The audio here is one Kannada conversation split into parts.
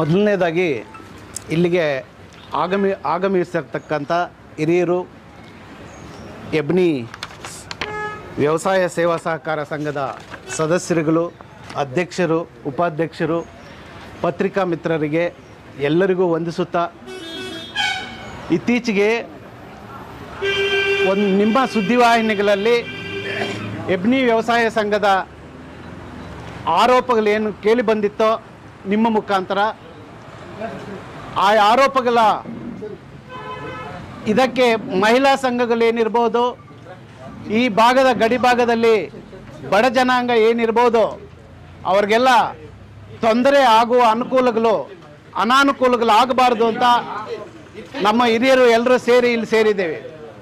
ಮೊದಲನೇದಾಗಿ ಇಲ್ಲಿಗೆ ಆಗಮಿ ಆಗಮಿಸಿರ್ತಕ್ಕಂಥ ಹಿರಿಯರು ಎಬ್ನಿ ವ್ಯವಸಾಯ ಸೇವಾ ಸಹಕಾರ ಸಂಘದ ಸದಸ್ಯರುಗಳು ಅಧ್ಯಕ್ಷರು ಉಪಾಧ್ಯಕ್ಷರು ಪತ್ರಿಕಾ ಮಿತ್ರರಿಗೆ ಎಲ್ಲರಿಗೂ ವಂದಿಸುತ್ತಾ ಇತ್ತೀಚೆಗೆ ಒಂದು ನಿಮ್ಮ ಸುದ್ದಿವಾಹಿನಿಗಳಲ್ಲಿ ಎಬ್ನಿ ವ್ಯವಸಾಯ ಸಂಘದ ಆರೋಪಗಳೇನು ಕೇಳಿ ಬಂದಿತ್ತೋ ನಿಮ್ಮ ಮುಖಾಂತರ ಆ ಆರೋಪಗಳ ಇದಕ್ಕೆ ಮಹಿಳಾ ಸಂಘಗಳೇನಿರ್ಬೋದು ಈ ಭಾಗದ ಗಡಿ ಭಾಗದಲ್ಲಿ ಬಡ ಜನಾಂಗ ಏನಿರ್ಬೋದು ಅವ್ರಿಗೆಲ್ಲ ತೊಂದರೆ ಆಗುವ ಅನುಕೂಲಗಳು ಅನಾನುಕೂಲಗಳು ಆಗಬಾರ್ದು ಅಂತ ನಮ್ಮ ಹಿರಿಯರು ಎಲ್ಲರೂ ಸೇರಿ ಇಲ್ಲಿ ಸೇರಿದ್ದೇವೆ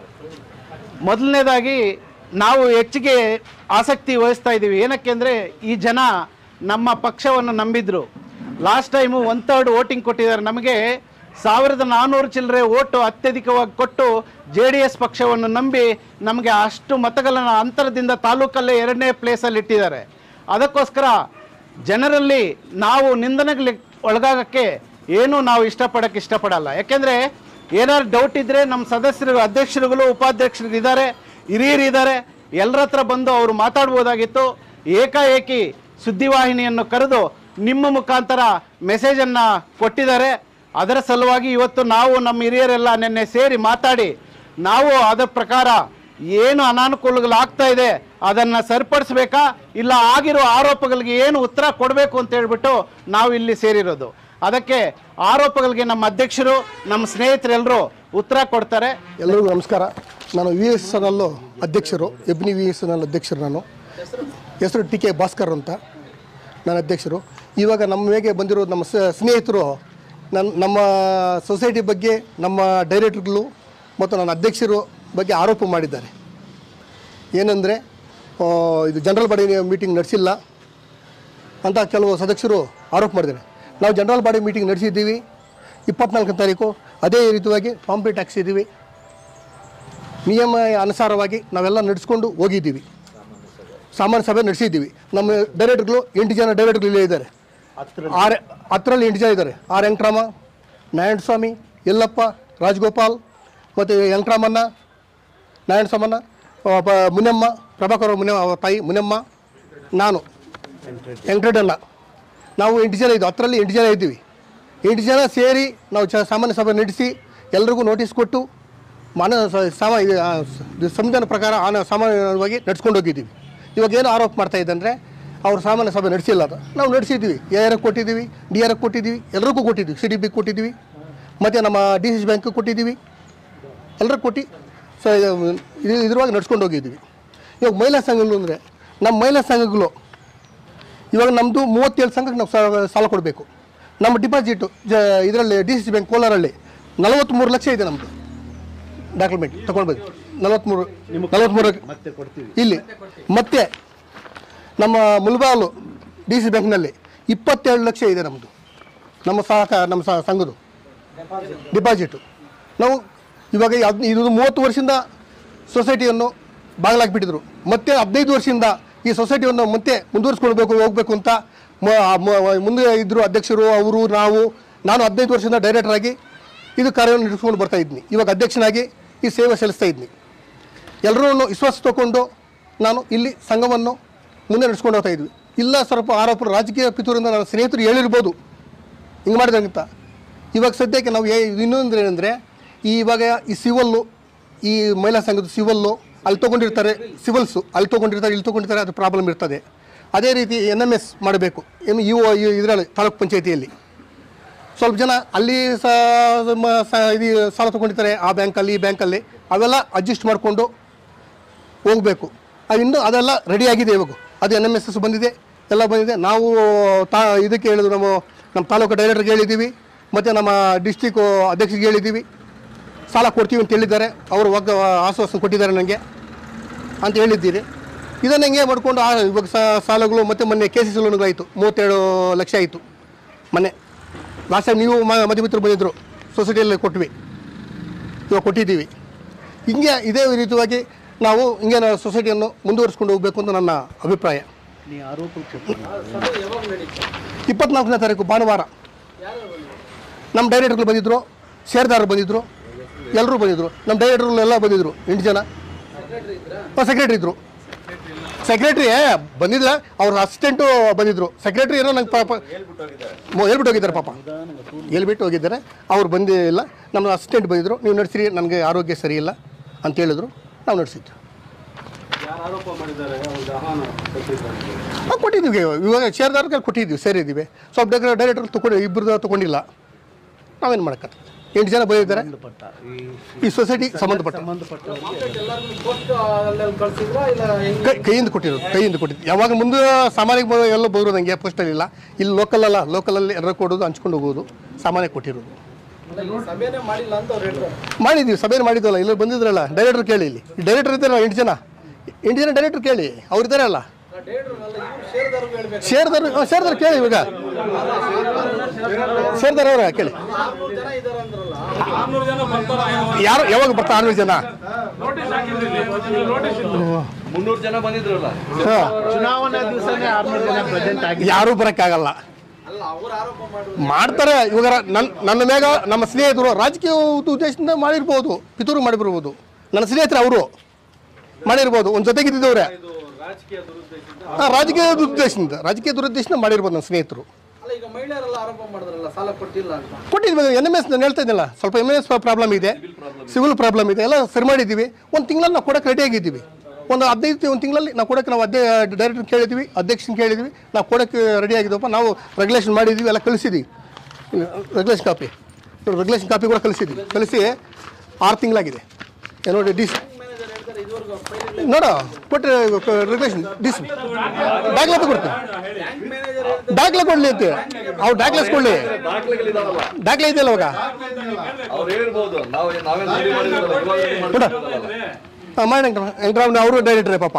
ಮೊದಲನೇದಾಗಿ ನಾವು ಹೆಚ್ಚಿಗೆ ಆಸಕ್ತಿ ವಹಿಸ್ತಾ ಇದ್ದೀವಿ ಏನಕ್ಕೆ ಅಂದರೆ ಈ ಜನ ನಮ್ಮ ಪಕ್ಷವನ್ನು ನಂಬಿದ್ರು last time one third voting ಕೊಟ್ಟಿದ್ದಾರೆ ನಮಗೆ ಸಾವಿರದ ನಾನ್ನೂರು ಚಿಲ್ಲರೆ ಓಟು ಅತ್ಯಧಿಕವಾಗಿ ಕೊಟ್ಟು ಜೆ ಡಿ ಎಸ್ ಪಕ್ಷವನ್ನು ನಂಬಿ ನಮಗೆ ಅಷ್ಟು ಮತಗಳ ಅಂತರದಿಂದ ತಾಲೂಕಲ್ಲೇ ಎರಡನೇ ಪ್ಲೇಸಲ್ಲಿ ಇಟ್ಟಿದ್ದಾರೆ ಅದಕ್ಕೋಸ್ಕರ ಜನರಲ್ಲಿ ನಾವು ನಿಂದನೆಗಳಿಗೆ ಒಳಗಾಗಕ್ಕೆ ಏನು ನಾವು ಇಷ್ಟಪಡಕ್ಕೆ ಇಷ್ಟಪಡಲ್ಲ ಯಾಕೆಂದರೆ ಏನಾದ್ರು ಡೌಟ್ ಇದ್ದರೆ ನಮ್ಮ ಸದಸ್ಯರು ಅಧ್ಯಕ್ಷರುಗಳು ಉಪಾಧ್ಯಕ್ಷರು ಇದ್ದಾರೆ ಹಿರಿಯರು ಇದ್ದಾರೆ ಎಲ್ಲರ ಹತ್ರ ಬಂದು ಅವರು ಮಾತಾಡ್ಬೋದಾಗಿತ್ತು ಏಕಾಏಕಿ ಸುದ್ದಿವಾಹಿನಿಯನ್ನು ಕರೆದು ನಿಮ್ಮ ಮುಖಾಂತರ ಮೆಸೇಜನ್ನು ಕೊಟ್ಟಿದ್ದಾರೆ ಅದರ ಸಲುವಾಗಿ ಇವತ್ತು ನಾವು ನಮ್ಮ ಹಿರಿಯರೆಲ್ಲ ನಿನ್ನೆ ಸೇರಿ ಮಾತಾಡಿ ನಾವು ಅದರ ಪ್ರಕಾರ ಏನು ಅನಾನುಕೂಲಗಳು ಆಗ್ತಾ ಇದೆ ಅದನ್ನು ಸರಿಪಡಿಸ್ಬೇಕಾ ಇಲ್ಲ ಆಗಿರೋ ಆರೋಪಗಳಿಗೆ ಏನು ಉತ್ತರ ಕೊಡಬೇಕು ಅಂತ ಹೇಳ್ಬಿಟ್ಟು ನಾವು ಇಲ್ಲಿ ಸೇರಿರೋದು ಅದಕ್ಕೆ ಆರೋಪಗಳಿಗೆ ನಮ್ಮ ಅಧ್ಯಕ್ಷರು ನಮ್ಮ ಸ್ನೇಹಿತರೆಲ್ಲರೂ ಉತ್ತರ ಕೊಡ್ತಾರೆ ಎಲ್ಲರಿಗೂ ನಮಸ್ಕಾರ ನಾನು ವಿ ಎಸ್ ಎನ್ ಎಲ್ ಅಧ್ಯಕ್ಷರು ಎಬ್ನಿ ವಿ ಎಸ್ ಎನ್ ಎಲ್ ಅಧ್ಯಕ್ಷರು ನಾನು ಹೆಸರು ಟಿ ಕೆ ಭಾಸ್ಕರ್ ಅಂತ ನನ್ನ ಅಧ್ಯಕ್ಷರು ಇವಾಗ ನಮ್ಮ ಹೇಗೆ ಬಂದಿರೋ ನಮ್ಮ ಸ- ಸ್ನೇಹಿತರು ನನ್ನ ನಮ್ಮ ಸೊಸೈಟಿ ಬಗ್ಗೆ ನಮ್ಮ ಡೈರೆಕ್ಟರ್ಗಳು ಮತ್ತು ನನ್ನ ಅಧ್ಯಕ್ಷರು ಬಗ್ಗೆ ಆರೋಪ ಮಾಡಿದ್ದಾರೆ ಏನಂದರೆ ಇದು ಜನರಲ್ ಬಾಡಿ ಮೀಟಿಂಗ್ ನಡೆಸಿಲ್ಲ ಅಂತ ಕೆಲವು ಸದಸ್ಯರು ಆರೋಪ ಮಾಡಿದ್ದಾರೆ ನಾವು ಜನರಲ್ ಬಾಡಿ ಮೀಟಿಂಗ್ ನಡೆಸಿದ್ದೀವಿ ಇಪ್ಪತ್ನಾಲ್ಕನೇ ತಾರೀಕು ಅದೇ ರೀತಿಯಾಗಿ ಪಾಂಪ್ಲೇಟ್ ಹಾಕ್ಸಿದ್ದೀವಿ ನಿಯಮ ಅನುಸಾರವಾಗಿ ನಾವೆಲ್ಲ ನಡೆಸ್ಕೊಂಡು ಹೋಗಿದ್ದೀವಿ ಸಾಮಾನ್ಯ ಸಭೆ ನಡೆಸಿದ್ದೀವಿ ನಮ್ಮ ಡೈರೆಕ್ಟರ್ಗಳು ಎಂಟು ಜನ ಡೈರೆಕ್ಟರ್ಗಳು ಇಲ್ಲೇ ಇದ್ದಾರೆ ಆರು ಹತ್ತರಲ್ಲಿ ಎಂಟು ಜನ ಇದ್ದಾರೆ ಆರ್ ವೆಂಕಟರಾಮ ನಾರಾಯಣ ಸ್ವಾಮಿ ಯಲ್ಲಪ್ಪ ರಾಜಗೋಪಾಲ್ ಮತ್ತು ವೆಂಕಟರಾಮಣ್ಣ ನಾರಾಯಣ ಸ್ವಾಮಣ್ಣ ಆ, ಪ- ಮುನಿಯಮ್ಮ ಪ್ರಭಾಕರ್ ಮುನಿಯಮ್ಮ ಅವ್ರ ತಾಯಿ ಮುನಿಯಮ್ಮ ನಾನು ವೆಂಕಟಣ್ಣ ನಾವು ಎಂಟು ಜನ ಇದ್ದೀವಿ ಹತ್ತರಲ್ಲಿ ಎಂಟು ಜನ ಇದ್ದೀವಿ ಎಂಟು ಜನ ಸೇರಿ ನಾವು ಚ ಸಾಮಾನ್ಯ ಸಭೆ ನಡೆಸಿ ಎಲ್ರಿಗೂ ನೋಟಿಸ್ ಕೊಟ್ಟು ಮಾನ ಸ- ಸಾಮ ಇದು, ಆ, ಸ- ಇದು ಸಂವಿಧಾನ ಪ್ರಕಾರ ಆನ ಸಾಮಾನ್ಯವಾಗಿ ನಡ್ಸ್ಕೊಂಡು ಹೋಗಿದ್ದೀವಿ ಇವಾಗ ಏನು ಆರೋಪ ಮಾಡ್ತಾ ಇದ್ದಂದರೆ ಅವ್ರು ಸಾಮಾನ್ಯ ಸಭೆ ನಡೆಸಿಲ್ಲ ಅದು ನಾವು ನಡೆಸಿದ್ದೀವಿ ಎ ಆರ್ ಕೊಟ್ಟಿದ್ದೀವಿ ಡಿ ಆರ್ ಕೊಟ್ಟಿದ್ದೀವಿ ಎಲ್ಲರಿಗೂ ಕೊಟ್ಟಿದ್ದೀವಿ ಸಿ ಡಿ ಬಿ ಕೊಟ್ಟಿದ್ದೀವಿ ಮತ್ತು ನಮ್ಮ ಡಿ ಸಿ ಬ್ಯಾಂಕ್ ಕೊಟ್ಟಿದ್ದೀವಿ ಎಲ್ಲರೂ ಕೊಟ್ಟು ಸೊ ಇದು ಇದ್ರೊಳಗೆ ನಡ್ಸ್ಕೊಂಡು ಹೋಗಿದ್ದೀವಿ ಇವಾಗ ಮಹಿಳಾ ಸಂಘಗಳು ಅಂದರೆ ನಮ್ಮ ಮಹಿಳಾ ಸಂಘಗಳು ಇವಾಗ ನಮ್ಮದು ಮೂವತ್ತೇಳು ಸಂಘಕ್ಕೆ ನಾವು ಸಾ- ಸಾಲ ಕೊಡಬೇಕು ನಮ್ಮ ಡಿಪಾಸಿಟು ಜ ಇದರಲ್ಲಿ ಡಿ ಸಿ ಸಿ ಬ್ಯಾಂಕ್ ಕೋಲಾರಲ್ಲಿ ನಲವತ್ತ್ಮೂರು ಲಕ್ಷ ಇದೆ ನಮ್ಮದು ಡಾಕ್ಯುಮೆಂಟ್ ತಗೊಳ್ಬೇಕು ನಲವತ್ತ್ಮೂರು ನಲವತ್ತ್ಮೂರು ಮತ್ತೆ ಕೊಡ್ತೀವಿ ಇಲ್ಲಿ ಮತ್ತೆ ನಮ್ಮ ಮುಲ್ಬಾಲು ಡಿ ಸಿ ಬ್ಯಾಂಕ್ನಲ್ಲಿ ಇಪ್ಪತ್ತೇಳು ಲಕ್ಷ ಇದೆ ನಮ್ಮದು ನಮ್ಮ ಸಹಕಾರ ನಮ್ಮ ಸಹ ಸಂಘದ್ದು ಡಿಪಾಸಿಟು ನಾವು ಇವಾಗ ಹದ್ ಇದು ಮೂವತ್ತು ವರ್ಷದಿಂದ ಸೊಸೈಟಿಯನ್ನು ಬಾಗಿಲಾಕಿಬಿಟ್ಟಿದ್ರು ಮತ್ತೆ ಹದಿನೈದು ವರ್ಷದಿಂದ ಈ ಸೊಸೈಟಿಯನ್ನು ಮತ್ತೆ ಮುಂದುವರಿಸ್ಕೊಳ್ಬೇಕು ಹೋಗಬೇಕು ಅಂತ ಮ- ಮ- ಮುಂದೆ ಇದ್ದರು ಅಧ್ಯಕ್ಷರು ಅವರು ನಾವು ನಾನು ಹದಿನೈದು ವರ್ಷದಿಂದ ಡೈರೆಕ್ಟರ್ ಆಗಿ ಇದು ಕಾರ್ಯವನ್ನು ನಡೆಸ್ಕೊಂಡು ಬರ್ತಾ ಇದ್ದೀನಿ ಇವಾಗ ಅಧ್ಯಕ್ಷನಾಗಿ ಈ ಸೇವೆ ಸಲ್ಲಿಸ್ತಾ ಇದ್ದೀನಿ ಎಲ್ಲರೂ ವಿಶ್ವಾಸ ತಗೊಂಡು ನಾನು ಇಲ್ಲಿ ಸಂಘವನ್ನು ಮುಂದೆ ನಡೆಸ್ಕೊಂಡು ಹೋಗ್ತಾ ಇದ್ವಿ ಇಲ್ಲ ಸ್ವಲ್ಪ ಆರೋಪ ರಾಜಕೀಯ ಪಿತೂರಿಂದ ನನ್ನ ಸ್ನೇಹಿತರು ಹೇಳಿರ್ಬೋದು ಹಿಂಗೆ ಮಾಡಿದಂತ ಇವಾಗ ಸದ್ಯಕ್ಕೆ ನಾವು ಏ ಇನ್ನೊಂದು ಏನಂದರೆ ಈ ಇವಾಗ ಈ ಸಿವಲ್ಲು ಈ ಮಹಿಳಾ ಸಂಘದ ಸಿವಲ್ಲು ಅಲ್ಲಿ ತೊಗೊಂಡಿರ್ತಾರೆ ಸಿವಲ್ಸು ಅಲ್ಲಿ ತೊಗೊಂಡಿರ್ತಾರೆ ಇಲ್ಲಿ ತೊಗೊಂಡಿರ್ತಾರೆ ಅದು ಪ್ರಾಬ್ಲಮ್ ಇರ್ತದೆ ಅದೇ ರೀತಿ ಎನ್ ಎಮ್ ಎಸ್ ಮಾಡಬೇಕು ಏನು ಇವು ಇದರಲ್ಲಿ ತಾಲೂಕು ಪಂಚಾಯತಿಯಲ್ಲಿ ಸ್ವಲ್ಪ ಜನ ಅಲ್ಲಿ ಸ ಮ- ಸ- ಇದು ಸಾಲ ತೊಗೊಂಡಿರ್ತಾರೆ ಆ ಬ್ಯಾಂಕಲ್ಲಿ ಈ ಬ್ಯಾಂಕಲ್ಲಿ ಅವೆಲ್ಲ ಅಡ್ಜಸ್ಟ್ ಮಾಡಿಕೊಂಡು ಹೋಗಬೇಕು ಅದು ಇನ್ನೂ ಅದೆಲ್ಲ ರೆಡಿ ಆಗಿದೆ ಇವಾಗ ಅದು ಎನ್ ಎಮ್ ಎಸ್ ಎಸ್ ಬಂದಿದೆ ಎಲ್ಲ ಬಂದಿದೆ ನಾವು ತಾ ಇದಕ್ಕೆ ಹೇಳಿದ್ವಿ ನಮ್ಮ ನಮ್ಮ ತಾಲೂಕು ಡೈರೆಕ್ಟರ್ಗೆ ಹೇಳಿದ್ದೀವಿ ಮತ್ತು ನಮ್ಮ ಡಿಸ್ಟಿಕ್ ಅಧ್ಯಕ್ಷರಿಗೆ ಹೇಳಿದ್ದೀವಿ ಸಾಲ ಕೊಡ್ತೀವಿ ಅಂತ ಹೇಳಿದ್ದಾರೆ ಅವರು ಒಗ್ಗ ಆಶ್ವಾಸನೆ ಕೊಟ್ಟಿದ್ದಾರೆ ನನಗೆ ಅಂತ ಹೇಳಿದ್ದೀರಿ ಇದನ್ನು ಹೆಂಗೆ ಮಾಡ್ಕೊಂಡು ಆ ಇವಾಗ ಸಾ- ಸಾಲಗಳು ಮತ್ತು ಮೊನ್ನೆ ಕೆ ಸಿ ಸಿ ಲೋನ್ಗಳಾಯಿತು ಮೂವತ್ತೇಳು ಲಕ್ಷ ಆಯಿತು ಮೊನ್ನೆ ಲಾಸ್ಟ್ ಟೈಮ್ ನೀವು ಮ- ಮಧ್ಯಮಿತ್ರರು ಬಂದಿದ್ದರು ಸೊಸೈಟಿಯಲ್ಲಿ ಕೊಟ್ವಿ ಇವಾಗ ಕೊಟ್ಟಿದ್ದೀವಿ ಹಿಂಗೆ ಇದೇ ರೀತಿಯಾಗಿ ನಾವು ಹಿಂಗೆ ನಾವು ಸೊಸೈಟಿಯನ್ನು ಮುಂದುವರಿಸ್ಕೊಂಡು ಹೋಗಬೇಕು ಅಂತ ನನ್ನ ಅಭಿಪ್ರಾಯ ನೀ ಆರೋಪ ಇಪ್ಪತ್ನಾಲ್ಕನೇ ತಾರೀಕು ಭಾನುವಾರ ನಮ್ಮ ಡೈರೆಕ್ಟರ್ಗಳು ಬಂದಿದ್ದರು ಶೇರ್ದಾರರು ಬಂದಿದ್ದರು ಎಲ್ಲರೂ ಬಂದಿದ್ದರು ನಮ್ಮ ಡೈರೆಕ್ಟರ್ಗಳು ಎಲ್ಲ ಬಂದಿದ್ದರು ಎಂಟು ಜನ ಸೆಕ್ರೆಟ್ರಿ ಇದ್ದರು ಸೆಕ್ರೆಟ್ರಿ ಬಂದಿಲ್ಲ ಅವ್ರ ಅಸಿಸ್ಟೆಂಟು ಬಂದಿದ್ದರು ಸೆಕ್ರೆಟ್ರಿ ಏನೋ ನಂಗೆ ಪಾಪ ಮೊ- ಹೇಳ್ಬಿಟ್ಟು ಹೋಗಿದ್ದಾರೆ ಪಾಪ ಹೇಳ್ಬಿಟ್ಟು ಹೋಗಿದ್ದಾರೆ ಅವ್ರು ಬಂದೇ ಇಲ್ಲ ನಮ್ಮ ಅಸಿಸ್ಟೆಂಟ್ ಬಂದಿದ್ದರು ನೀವು ನಡೆಸಿರಿ ನನಗೆ ಆರೋಗ್ಯ ಸರಿ ಇಲ್ಲ ಅಂತ ಹೇಳಿದ್ರು ನಾವು ನಡೆಸಿದ್ದು ನಾವು ಕೊಟ್ಟಿದ್ದೀವಿ ಇವಾಗ ಶೇರ್ದಾರ್ಗೆ ಕೊಟ್ಟಿದ್ದೀವಿ ಸೇರಿದ್ದೀವಿ ಸ್ವಲ್ಪ ಡೈರೆಕ್ಟರ್ ಡೈರೆಕ್ಟರ್ ತೊಗೊಂಡು ಇಬ್ಬರು ತೊಗೊಂಡಿಲ್ಲ ನಾವೇನು ಮಾಡೋಕ್ಕತ್ತ ಎಂಟು ಜನ ಬಂದಿದ್ದಾರೆ ಈ ಸೊಸೈಟಿ ಸಂಬಂಧಪಟ್ಟ ಕೈ ಕೈಯಿಂದ ಕೊಟ್ಟಿರೋದು ಕೈಯಿಂದ ಕೊಟ್ಟಿದ್ದು ಯಾವಾಗ ಮುಂದೆ ಸಾಮಾನ್ಯಕ್ಕೆ ಬರೋ ಎಲ್ಲ ಬರೋದು ನನಗೆ ಪೋಸ್ಟಲ್ಲಿ ಇಲ್ಲ ಇಲ್ಲಿ ಲೋಕಲ್ ಅಲ್ಲ ಲೋಕಲಲ್ಲಿ ಎಲ್ಲರೂ ಕೊಡೋದು ಹಂಚ್ಕೊಂಡು ಹೋಗೋದು ಸಾಮಾನ್ಯ ಕೊಟ್ಟಿರೋದು ಮಾಡಿದ್ದೀವಿ ಸಭೆಯನ್ನು ಮಾಡಿದ್ವಲ್ಲ ಇಲ್ಲಿ ಬಂದಿದ್ರಲ್ಲ ಡೈರೆಕ್ಟರ್ ಕೇಳಿ ಇಲ್ಲಿ ಡೈರೆಕ್ಟರ್ ಇದ್ದಾರಲ್ಲ ಎಂಟು ಜನ ಎಂಟು ಜನ ಡೈರೆಕ್ಟರ್ ಕೇಳಿ ಅವ್ರು ಇದ್ದಾರಲ್ಲ ಶೇರ್ದಾರ್ ಹಾಂ ಶೇರ್ದಾರ್ ಕೇಳಿ ಇವಾಗ ಶೇರ್ದಾರ್ ಅವರ ಕೇಳಿ ಯಾರು ಯಾವಾಗ ಬರ್ತಾ ಆರ್ನೂರು ಜನ ಮುನ್ನೂರು ಜನ ಬಂದಿದ್ರಲ್ಲ ಹಾಂ ಚುನಾವಣಾ ದಿವಸನೇ ಆರ್ನೂರು ಜನ ಪ್ರೆಸೆಂಟ್ ಆಗಿ ಯಾರೂ ಬರೋಕ್ಕಾಗಲ್ಲ ಮಾಡ್ತಾರೆ ಇವಾಗ ನನ್ನ ನನ್ನ ಮೇಗ ನಮ್ಮ ಸ್ನೇಹಿತರು ರಾಜಕೀಯ ಉದ್ದೇಶದಿಂದ ಮಾಡಿರ್ಬೋದು ಪಿತೂರು ಮಾಡಿರ್ಬೋದು ನನ್ನ ಸ್ನೇಹಿತರು ಅವರು ಮಾಡಿರ್ಬೋದು ಒಂದು ಜೊತೆಗಿದ್ದವ್ರೆ ಹಾಂ ರಾಜಕೀಯ ದುರುದ್ದೇಶದಿಂದ ರಾಜಕೀಯ ದುರುದ್ದೇಶದಿಂದ ಮಾಡಿರ್ಬೋದು ನನ್ನ ಸ್ನೇಹಿತರು ಅಲ್ಲ ಈಗ ಮಹಿಳೆಯರೆಲ್ಲ ಆರೋಪ ಮಾಡಿದ್ರಲ್ಲ ಸಾಲ ಕೊಟ್ಟಿಲ್ಲ ಅಂತ ಕೊಟ್ಟಿದ್ವಿ ಎನ್ ಎಮ್ ಎಸ್ ನಾನು ಹೇಳ್ತಾ ಇದ್ದಿಲ್ಲ ಸ್ವಲ್ಪ ಎಮ್ ಎಸ್ ಪ್ರಾಬ್ಲಮ್ ಇದೆ ಸಿವಿಲ್ ಪ್ರಾಬ್ಲಮ್ ಇದೆ ಎಲ್ಲ ಸರಿ ಮಾಡಿದ್ದೀವಿ ಒಂದು ತಿಂಗಳಲ್ಲಿ ನಾವು ಕೊಡೋಕೆ ರೆಡಿ ಆಗಿದ್ದೀವಿ ಒಂದು ಹದಿನೈದು ಒಂದು ತಿಂಗಳಲ್ಲಿ ನಾವು ಕೊಡೋಕೆ ನಾವು ಅದೇ ಡೈರೆಕ್ಟರ್ ಕೇಳಿದ್ವಿ ಅಧ್ಯಕ್ಷನ ಕೇಳಿದ್ವಿ ನಾವು ಕೊಡೋಕ್ಕೆ ರೆಡಿ ಆಗಿದ್ದೀವಪ್ಪ ನಾವು ರೆಗ್ಯುಲೇಷನ್ ಮಾಡಿದ್ದೀವಿ ಎಲ್ಲ ಕಳಿಸಿದ್ದೀವಿ ರೆಗ್ಯುಲೇಷನ್ ಕಾಪಿ ರೆಗ್ಯುಲೇಷನ್ ಕಾಪಿ ಕೂಡ ಕಳಿಸಿದ್ವಿ ಕಳಿಸಿ ಆರು ತಿಂಗಳಾಗಿದೆ ಏ ನೋಡಿ ಡಿಸ್ ನೋಡ ಕೊಟ್ಟರೆ ರೆಗ್ಯುಲೇಷನ್ ಡಿಸ್ ದಾಖಲೆ ಕೊಡ್ತೀನಿ ದಾಖಲೆ ಕೊಡಲಿ ಅಂತ ಅವ್ರು ದಾಖಲೆ ಕೊಡಲಿ ದಾಖಲೆಗಳಿದಾವಲ್ಲ ದಾಖಲೆ ಇದೆಯಲ್ಲ ಅವಾಗ ಅವ್ರು ಹೇಳಿರ್ಬೋದು ನಾವು ನಾವೇನ್ ರೆಡಿ ಮಾಡಿದ್ರಲ್ಲ ಇವಾಗ ready ಮಾಡಿದ್ರಲ್ಲ. ಹಾಂ ಮಾಡಿ ವೆಂಕಟರಾಮನ್ ಅವರು ಡೈರೆಕ್ಟ್ರೇ ಪಾಪ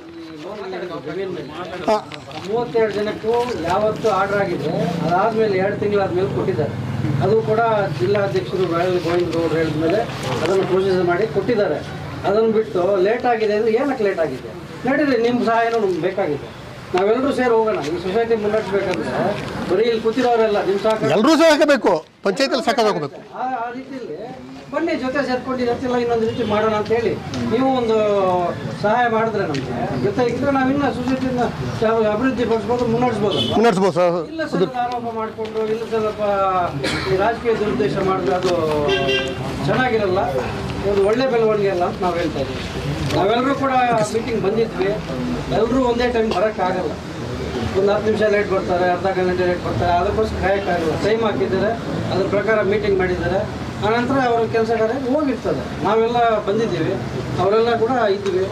ಹಾಂ ಮೂವತ್ತೆರಡು ಜನಕ್ಕೂ ಯಾವತ್ತು ಆರ್ಡರ್ ಆಗಿದೆ ಅದಾದ್ಮೇಲೆ ಎರಡು ತಿಂಗಳಾದ್ಮೇಲೆ ಕೊಟ್ಟಿದ್ದಾರೆ ಅದು ಕೂಡ ಜಿಲ್ಲಾಧ್ಯಕ್ಷರು ಬೆಳಗ್ಗೆ ಗೋವಿಂದ ಗೌಡ್ರು ಹೇಳಿದ ಮೇಲೆ ಅದನ್ನು ಪ್ರೊಸೀಜರ್ ಮಾಡಿ ಕೊಟ್ಟಿದ್ದಾರೆ ಅದನ್ನು ಬಿಟ್ಟು ಲೇಟ್ ಆಗಿದೆ ಅಂದರೆ ಏನಕ್ಕೆ ಲೇಟ್ ಆಗಿದೆ ನಡೀರಿ ನಿಮ್ಮ ಸಹಾಯನೂ ನಮ್ಗೆ ಬೇಕಾಗಿದೆ ನಾವೆಲ್ಲರೂ ಸೇರಿ ಹೋಗೋಣ ಈ ಸೊಸೈಟಿ ಮುನ್ನಡೆಸ್ಬೇಕಂದ್ರೆ ಬರೀ ಇಲ್ಲಿ ಕೂತಿರೋರೆಲ್ಲ ನಿಮ್ಮ ಸಹಕಾರ ಎಲ್ಲರೂ ಸಹ ಹಾಕಬೇಕು ಪಂಚಾಯತಲ್ಲಿ ಸಾಕಾಗಬೇಕು ಆ ಆ ರೀತಿಯಲ್ಲಿ ಬನ್ನಿ ಜೊತೆ ಸೇರ್ಕೊಂಡು ಇದಕ್ಕೆಲ್ಲ ಇನ್ನೊಂದು ರೀತಿ ಮಾಡೋಣ ಅಂತ ಹೇಳಿ ನೀವು ಒಂದು ಸಹಾಯ ಮಾಡಿದ್ರೆ ನಮಗೆ ಜೊತೆ ಇದ್ರೆ ನಾವಿನ್ನ ಸೊಸೈಟಿನ ಅಭಿವೃದ್ಧಿ ಪಡಿಸ್ಬೋದು ಮುನ್ನಡೆಸ್ಬೋದು ಮುನ್ನಡೆಸ್ಬೋದು ಸರ್ ಇಲ್ಲ ಸ್ವಲ್ಪ ಆರೋಪ ಮಾಡಿಕೊಂಡು ಇಲ್ಲ ಸ್ವಲ್ಪ ಈ ರಾಜಕೀಯ ದುರುದ್ದೇಶ ಮಾಡಿದ್ರೆ ಅದು ಚೆನ್ನಾಗಿರಲ್ಲ ಒಂದು ಒಳ್ಳೆ ಬೆಳವಣಿಗೆ ಅಲ್ಲ ಅಂತ ನಾವು ಹೇಳ್ತಾ ಇದ್ದೀವಿ ನಾವೆಲ್ಲರೂ ಕೂಡ ಮೀಟಿಂಗ್ ಬಂದಿದ್ವಿ ಎಲ್ಲರೂ ಒಂದೇ ಟೈಮ್ ಬರೋಕ್ಕಾಗಲ್ಲ ಒಂದು ಹತ್ತು ನಿಮಿಷ ಲೇಟ್ ಬರ್ತಾರೆ ಅರ್ಧ ಗಂಟೆ ಲೇಟ್ ಬರ್ತಾರೆ ಅದಕ್ಕೋಸ್ಕರ ಕಾಯಕ್ಕಾಗಲ್ಲ ಟೈಮ್ ಹಾಕಿದ್ದಾರೆ ಅದ್ರ ಪ್ರಕಾರ ಮೀಟಿಂಗ್ ಮಾಡಿದ್ದಾರೆ ಆನಂತರ ಅವ್ರ ಕೆಲಸ ಕಾರ್ಯ ಹೋಗಿರ್ತದೆ ನಾವೆಲ್ಲ ಬಂದಿದ್ದೀವಿ ಅವರೆಲ್ಲ ಕೂಡ ಇದ್ದೀವಿ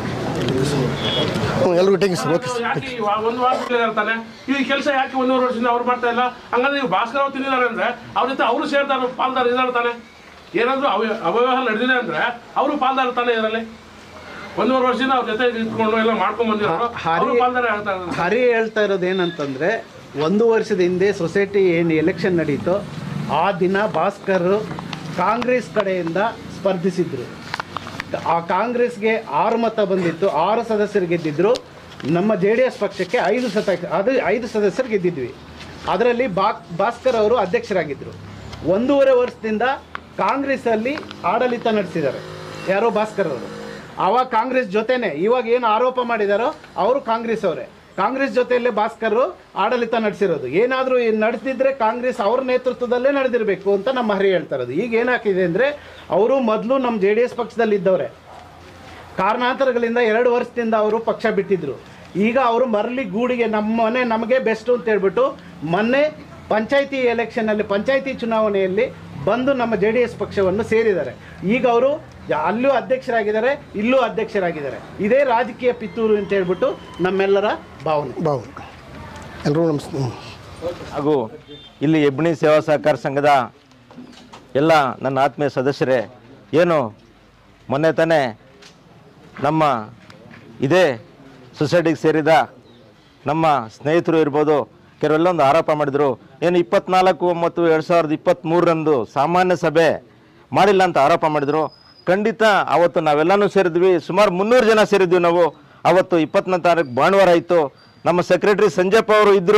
ಹ್ಞೂ ಎಲ್ರಿಗೂ thank you sir okay sir ಯಾಕೆ ಈ ವಾ- ಒಂದು ವಾರದಲ್ಲಿ ಇರ್ತಾನೆ ಈ ಕೆಲಸ ಯಾಕೆ ಒಂದೂವರೆ ವರ್ಷದಿಂದ ಅವ್ರು ಮಾಡ್ತಾ ಇಲ್ಲ ಹಂಗಂದ್ರೆ ನೀವು ಭಾಸ್ಕರ್ ಅವ್ರು ತಿಂದಿದ್ದಾರೆ ಅಂದ್ರೆ ಅವ್ರ ಜೊತೆ ಅವರು ಸೇರ್ತಾರ ಪಾಲ್ದಾರ ಇದಾರೆ ತಾನೆ ಏನಾದ್ರು ಅವ ಅವ್ಯವಹಾರ ನಡೆದಿದೆ ಅಂದ್ರೆ ಅವರು ಪಾಲ್ದಾರ ತಾನೆ ಇದರಲ್ಲಿ ಒಂದೂವರೆ ವರ್ಷದಿಂದ ಅವ್ರ ಜೊತೆ ಇಟ್ಕೊಂಡು ಎಲ್ಲ ಮಾಡ್ಕೊಂಡ್ ಬಂದಿರೋರು ಅವರು ಪಾಲ್ದಾರ ಹೇಳ್ತಾ ಇದ್ದಾರೆ ಹರಿ ಹೇಳ್ತಾ ಇರೋದು ಏನಂತಂದ್ರೆ ಒಂದು ವರ್ಷದ ಹಿಂದೆ ಸೊಸೈಟಿ ಏನು ಎಲೆಕ್ಷನ್ ನಡೀತೋ ಆ ದಿನ ಭಾಸ್ಕರ್ ಕಾಂಗ್ರೆಸ್ ಕಡೆಯಿಂದ ಸ್ಪರ್ಧಿಸಿದ್ರು ಆ ಕಾಂಗ್ರೆಸ್ಗೆ ಆರು ಮತ ಬಂದಿತ್ತು ಆರು ಸದಸ್ಯರು ಗೆದ್ದಿದ್ರು ನಮ್ಮ ಜೆ ಡಿ ಎಸ್ ಪಕ್ಷಕ್ಕೆ ಐದು ಸತ ಅದು ಐದು ಸದಸ್ಯರು ಗೆದ್ದಿದ್ವಿ ಅದರಲ್ಲಿ ಬಾ ಭಾಸ್ಕರ್ ಅವರು ಅಧ್ಯಕ್ಷರಾಗಿದ್ದರು ಒಂದೂವರೆ ವರ್ಷದಿಂದ ಕಾಂಗ್ರೆಸ್ಸಲ್ಲಿ ಆಡಳಿತ ನಡೆಸಿದ್ದಾರೆ ಯಾರೋ ಭಾಸ್ಕರ್ ಅವರು ಅವಾಗ ಕಾಂಗ್ರೆಸ್ ಜೊತೆನೆ ಇವಾಗ ಏನು ಆರೋಪ ಮಾಡಿದಾರೋ ಅವರು ಕಾಂಗ್ರೆಸ್ ಅವರೇ ಕಾಂಗ್ರೆಸ್ ಜೊತೆಯಲ್ಲೇ ಭಾಸ್ಕರ್ ಆಡಳಿತ ನಡೆಸಿರೋದು ಏನಾದರೂ ನಡೆದಿದ್ರೆ ಕಾಂಗ್ರೆಸ್ ಅವ್ರ ನೇತೃತ್ವದಲ್ಲೇ ನಡೆದಿರಬೇಕು ಅಂತ ನಮ್ಮ ಹರಿ ಹೇಳ್ತಾ ಇರೋದು ಈಗ ಏನಾಗ್ತಿದೆ ಅಂದರೆ ಅವರು ಮೊದಲು ನಮ್ಮ ಜೆ ಡಿ ಎಸ್ ಪಕ್ಷದಲ್ಲಿ ಇದ್ದವ್ರೆ ಕಾರಣಾಂತರಗಳಿಂದ ಎರಡು ವರ್ಷದಿಂದ ಅವರು ಪಕ್ಷ ಬಿಟ್ಟಿದ್ರು ಈಗ ಅವರು ಮರಳಿ ಗೂಡಿಗೆ ನಮ್ಮ ಮನೆ ನಮಗೆ ಬೆಸ್ಟು ಅಂತ ಹೇಳ್ಬಿಟ್ಟು ಮೊನ್ನೆ ಪಂಚಾಯತಿ ಎಲೆಕ್ಷನಲ್ಲಿ ಪಂಚಾಯತಿ ಚುನಾವಣೆಯಲ್ಲಿ ಬಂದು ನಮ್ಮ ಜೆ ಡಿ ಎಸ್ ಪಕ್ಷವನ್ನು ಸೇರಿದ್ದಾರೆ ಈಗ ಅವರು ಅಲ್ಲೂ ಅಧ್ಯಕ್ಷರಾಗಿದ್ದಾರೆ ಇಲ್ಲೂ ಅಧ್ಯಕ್ಷರಾಗಿದ್ದಾರೆ ಇದೇ ರಾಜಕೀಯ ಪಿತ್ತೂರು ಅಂತ ಹೇಳ್ಬಿಟ್ಟು ನಮ್ಮೆಲ್ಲರ ಭಾವನೆ ಬಾವು ಎಲ್ಲರೂ ನಮಸ್ತೆ ಹಾಗೂ ಇಲ್ಲಿ ಎಬ್ಣಿ ಸೇವಾ ಸಹಕಾರ ಸಂಘದ ಎಲ್ಲ ನನ್ನ ಆತ್ಮೀಯ ಸದಸ್ಯರೇ ಏನು ಮೊನ್ನೆ ತಾನೇ ನಮ್ಮ ಇದೇ ಸೊಸೈಟಿಗೆ ಸೇರಿದ ನಮ್ಮ ಸ್ನೇಹಿತರು ಇರ್ಬೋದು ಕೆಲವೆಲ್ಲ ಒಂದು ಆರೋಪ ಮಾಡಿದರು ಏನು ಇಪ್ಪತ್ನಾಲ್ಕು ಒಂಬತ್ತು ಎರಡು ಸಾವಿರದ ಇಪ್ಪತ್ತ್ಮೂರರಂದು ಸಾಮಾನ್ಯ ಸಭೆ ಮಾಡಿಲ್ಲ ಅಂತ ಆರೋಪ ಮಾಡಿದರು ಖಂಡಿತ ಅವತ್ತು ನಾವೆಲ್ಲನೂ ಸೇರಿದ್ವಿ ಸುಮಾರು ಮುನ್ನೂರು ಜನ ಸೇರಿದ್ವಿ ನಾವು ಅವತ್ತು ಇಪ್ಪತ್ತನೇ ತಾರೀಕು ಭಾನುವಾರ ಇತ್ತು ನಮ್ಮ ಸೆಕ್ರೆಟರಿ ಸಂಜಯಪ್ಪ ಅವರು ಇದ್ದರು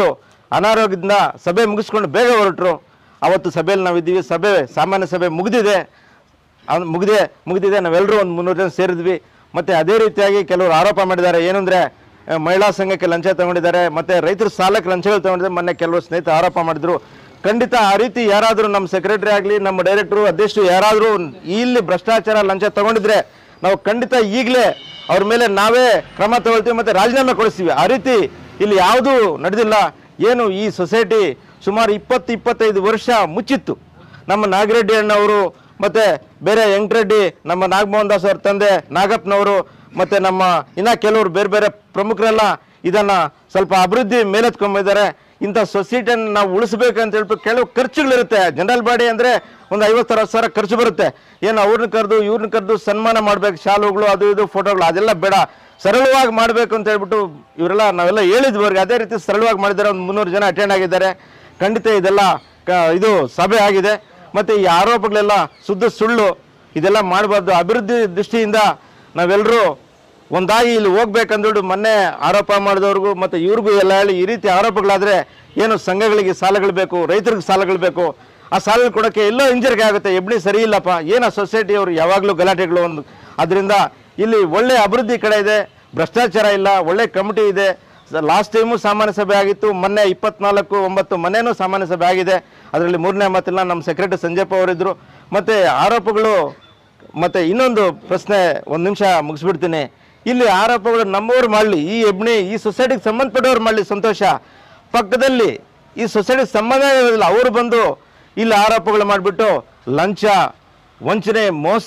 ಅನಾರೋಗ್ಯದಿಂದ ಸಭೆ ಮುಗಿಸ್ಕೊಂಡು ಬೇಗ ಹೊರಟರು ಅವತ್ತು ಸಭೆಯಲ್ಲಿ ನಾವಿದ್ದೀವಿ ಸಭೆ ಸಾಮಾನ್ಯ ಸಭೆ ಮುಗಿದಿದೆ ಅವ್ನು ಮುಗಿದೆ ಮುಗಿದಿದೆ ನಾವೆಲ್ಲರೂ ಒಂದು ಮುನ್ನೂರು ಜನ ಸೇರಿದ್ವಿ ಮತ್ತು ಅದೇ ರೀತಿಯಾಗಿ ಕೆಲವರು ಆರೋಪ ಮಾಡಿದ್ದಾರೆ ಏನಂದರೆ ಮಹಿಳಾ ಸಂಘಕ್ಕೆ ಲಂಚ ತಗೊಂಡಿದ್ದಾರೆ ಮತ್ತು ರೈತರ ಸಾಲಕ್ಕೆ ಲಂಚಗಳು ತಗೊಂಡಿದ್ದಾರೆ ಮೊನ್ನೆ ಕೆಲವರು ಸ್ನೇಹಿತರು ಆರೋಪ ಮಾಡಿದ್ರು ಖಂಡಿತ ಆ ರೀತಿ ಯಾರಾದರೂ ನಮ್ಮ ಸೆಕ್ರೆಟರಿ ಆಗಲಿ ನಮ್ಮ ಡೈರೆಕ್ಟ್ರು ಅಧ್ಯಕ್ಷರು ಯಾರಾದರೂ ಇಲ್ಲಿ ಭ್ರಷ್ಟಾಚಾರ ಲಂಚ ತಗೊಂಡಿದ್ರೆ ನಾವು ಖಂಡಿತ ಈಗಲೇ ಅವ್ರ ಮೇಲೆ ನಾವೇ ಕ್ರಮ ತಗೊಳ್ತೀವಿ ಮತ್ತು ರಾಜೀನಾಮೆ ಕೊಡಿಸ್ತೀವಿ ಆ ರೀತಿ ಇಲ್ಲಿ ಯಾವುದೂ ನಡೆದಿಲ್ಲ ಏನು ಈ ಸೊಸೈಟಿ ಸುಮಾರು ಇಪ್ಪತ್ತು ಇಪ್ಪತ್ತೈದು ವರ್ಷ ಮುಚ್ಚಿತ್ತು ನಮ್ಮ ನಾಗರೆಡ್ಡಿ ಅಣ್ಣವರು ಮತ್ತೆ ಬೇರೆ ವೆಂಕಟರೆಡ್ಡಿ ನಮ್ಮ ನಾಗಮೋಹನ್ ದಾಸ್ ಅವ್ರ ತಂದೆ ನಾಗಪ್ಪನವರು ಮತ್ತೆ ನಮ್ಮ ಇನ್ನ ಕೆಲವರು ಬೇರೆ ಬೇರೆ ಪ್ರಮುಖರೆಲ್ಲ ಇದನ್ನ ಸ್ವಲ್ಪ ಅಭಿವೃದ್ಧಿ ಮೇಲೆತ್ಕೊಂಬಿದ್ದಾರೆ ಇಂಥ ಸೊಸೈಟಿಯನ್ನು ನಾವು ಉಳಿಸ್ಬೇಕಂತ ಹೇಳ್ಬಿಟ್ಟು ಕೆಲವು ಖರ್ಚುಗಳಿರುತ್ತೆ ಜನರಲ್ ಬಾಡಿ ಅಂದ್ರೆ ಒಂದು ಐವತ್ತು ಅರವತ್ತು ಸಾವಿರ ಖರ್ಚು ಬರುತ್ತೆ ಏನು ಅವ್ರನ್ನ ಕರೆದು ಇವ್ರನ್ನ ಕರೆದು ಸನ್ಮಾನ ಮಾಡ್ಬೇಕು ಶಾಲುಗಳು ಅದು ಇದು ಫೋಟೋಗಳು ಅದೆಲ್ಲ ಬೇಡ ಸರಳವಾಗಿ ಮಾಡಬೇಕು ಅಂತ ಹೇಳ್ಬಿಟ್ಟು ಇವರೆಲ್ಲ ನಾವೆಲ್ಲ ಹೇಳಿದ್ವಿ ಅವ್ರಿಗೆ ಅದೇ ರೀತಿ ಸರಳವಾಗಿ ಮಾಡಿದ್ದಾರೆ ಒಂದು ಮುನ್ನೂರು ಜನ ಅಟೆಂಡ್ ಆಗಿದ್ದಾರೆ ಖಂಡಿತ ಇದೆಲ್ಲ ಕ- ಇದು ಸಭೆ ಆಗಿದೆ ಮತ್ತು ಈ ಆರೋಪಗಳೆಲ್ಲ ಶುದ್ಧ ಸುಳ್ಳು ಇದೆಲ್ಲ ಮಾಡಬಾರ್ದು ಅಭಿವೃದ್ಧಿ ದೃಷ್ಟಿಯಿಂದ ನಾವೆಲ್ಲರೂ ಒಂದಾಗಿ ಇಲ್ಲಿ ಹೋಗ್ಬೇಕಂದ್ಬಿಟ್ಟು ಮೊನ್ನೆ ಆರೋಪ ಮಾಡಿದವ್ರಿಗೂ ಮತ್ತು ಇವ್ರಿಗೂ ಎಲ್ಲ ಹೇಳಿ ಈ ರೀತಿ ಆರೋಪಗಳಾದರೆ ಏನು ಸಂಘಗಳಿಗೆ ಸಾಲಗಳು ಬೇಕು ರೈತರಿಗೆ ಸಾಲಗಳು ಬೇಕು ಆ ಸಾಲ ಕೊಡೋಕ್ಕೆ ಎಲ್ಲೋ ಹಿಂಜರಿಕೆ ಆಗುತ್ತೆ ಎಬ್ಣಿ ಸರಿ ಇಲ್ಲಪ್ಪ ಏನು ಸೊಸೈಟಿ ಅವರು ಯಾವಾಗಲೂ ಗಲಾಟೆಗಳು ಒಂದು ಅದರಿಂದ ಇಲ್ಲಿ ಒಳ್ಳೆ ಅಭಿವೃದ್ಧಿ ಕಡೆ ಇದೆ ಭ್ರಷ್ಟಾಚಾರ ಇಲ್ಲ ಒಳ್ಳೆ ಕಮಿಟಿ ಇದೆ ಲಾಸ್ಟ್ ಟೈಮು ಸಾಮಾನ್ಯ ಸಭೆ ಆಗಿತ್ತು ಮೊನ್ನೆ ಇಪ್ಪತ್ನಾಲ್ಕು ಒಂಬತ್ತು ಮೊನ್ನೆನೂ ಸಾಮಾನ್ಯ ಸಭೆ ಆಗಿದೆ ಅದರಲ್ಲಿ ಮೂರನೇ ಮಾತಿಲ್ಲ ನಮ್ಮ ಸೆಕ್ರೆಟರಿ ಸಂಜಯಪ್ಪ ಅವರಿದ್ದರು ಮತ್ತು ಆರೋಪಗಳು ಮತ್ತು ಇನ್ನೊಂದು ಪ್ರಶ್ನೆ ಒಂದು ನಿಮಿಷ ಮುಗಿಸ್ಬಿಡ್ತೀನಿ ಇಲ್ಲಿ ಆರೋಪಗಳು ನಮ್ಮವ್ರು ಮಾಡಲಿ ಈ ಎಬ್ಣಿ ಈ ಸೊಸೈಟಿಗೆ ಸಂಬಂಧಪಟ್ಟವ್ರು ಮಾಡಲಿ ಸಂತೋಷ ಪಕ್ಕದಲ್ಲಿ ಈ ಸೊಸೈಟಿಗೆ ಸಂಬಂಧ ಇರೋದಿಲ್ಲ ಅವರು ಬಂದು ಇಲ್ಲಿ ಆರೋಪಗಳು ಮಾಡಿಬಿಟ್ಟು ಲಂಚ ವಂಚನೆ ಮೋಸ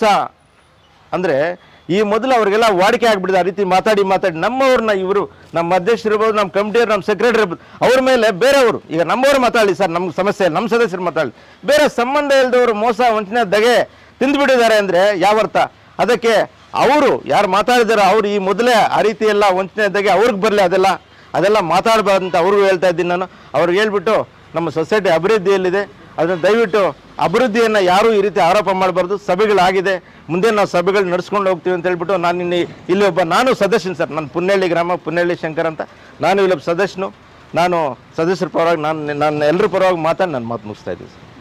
ಅಂದರೆ ಈ ಮೊದಲು ಅವರಿಗೆಲ್ಲ ವಾಡಿಕೆ ಆಗ್ಬಿಟ್ಟಿದೆ ಆ ರೀತಿ ಮಾತಾಡಿ ಮಾತಾಡಿ ನಮ್ಮವ್ರನ್ನ ಇವರು ನಮ್ಮ ಅಧ್ಯಕ್ಷರು ಇರ್ಬೋದು ನಮ್ಮ ಕಮಿಟಿಯವ್ರು ನಮ್ಮ ಸೆಕ್ರೆಟರಿ ಇರ್ಬೋದು ಅವ್ರ ಮೇಲೆ ಬೇರೆಯವರು ಈಗ ನಮ್ಮವ್ರು ಮಾತಾಡಲಿ ಸರ್ ನಮ್ಮ ಸಮಸ್ಯೆ ನಮ್ಮ ಸದಸ್ಯರು ಮಾತಾಡಲಿ ಬೇರೆ ಸಂಬಂಧ ಇಲ್ಲದವರು ಮೋಸ ವಂಚನೆ ದಗೆ ತಿಂದುಬಿಟ್ಟಿದ್ದಾರೆ ಅಂದರೆ ಯಾವ ಅರ್ಥ ಅದಕ್ಕೆ ಅವರು ಯಾರು ಮಾತಾಡಿದಾರೋ ಅವ್ರು ಈ ಮೊದಲೇ ಆ ರೀತಿ ಎಲ್ಲ ವಂಚನೆ ದಗೆ ಅವ್ರಿಗೆ ಬರಲಿ ಅದೆಲ್ಲ ಅದೆಲ್ಲ ಮಾತಾಡಬಾರ್ದು ಅಂತ ಅವ್ರಿಗೂ ಹೇಳ್ತಾ ಇದ್ದೀನಿ ನಾನು ಅವ್ರಿಗೆ ಹೇಳ್ಬಿಟ್ಟು ನಮ್ಮ ಸೊಸೈಟಿ ಅಭಿವೃದ್ಧಿಯಲ್ಲಿದೆ ಅದನ್ನು ದಯವಿಟ್ಟು ಅಭಿವೃದ್ಧಿಯನ್ನು ಯಾರೂ ಈ ರೀತಿ ಆರೋಪ ಮಾಡಬಾರ್ದು ಸಭೆಗಳಾಗಿದೆ ಮುಂದೆ ನಾವು ಸಭೆಗಳು ನಡೆಸ್ಕೊಂಡು ಹೋಗ್ತೀವಿ ಅಂತ ಹೇಳ್ಬಿಟ್ಟು ನಾನು ಇಲ್ಲಿ ಇಲ್ಲಿ ಒಬ್ಬ ನಾನು ಸದಸ್ಯನು ಸರ್ ನಾನು ಪುನ್ನಳ್ಳಿ ಗ್ರಾಮ ಪುನ್ನಳ್ಳಿ ಶಂಕರ್ ಅಂತ ನಾನು ಇಲ್ಲೊಬ್ಬ ಸದಸ್ಯನು ನಾನು ಸದಸ್ಯರ ಪರವಾಗಿ ನಾನು ನಾನು ಎಲ್ಲರ ಪರವಾಗಿ ಮಾತಾಡಿ ನಾನು ಮಾತು ಮುಗಿಸ್ತಾ ಇದ್ದೀನಿ ಸರ್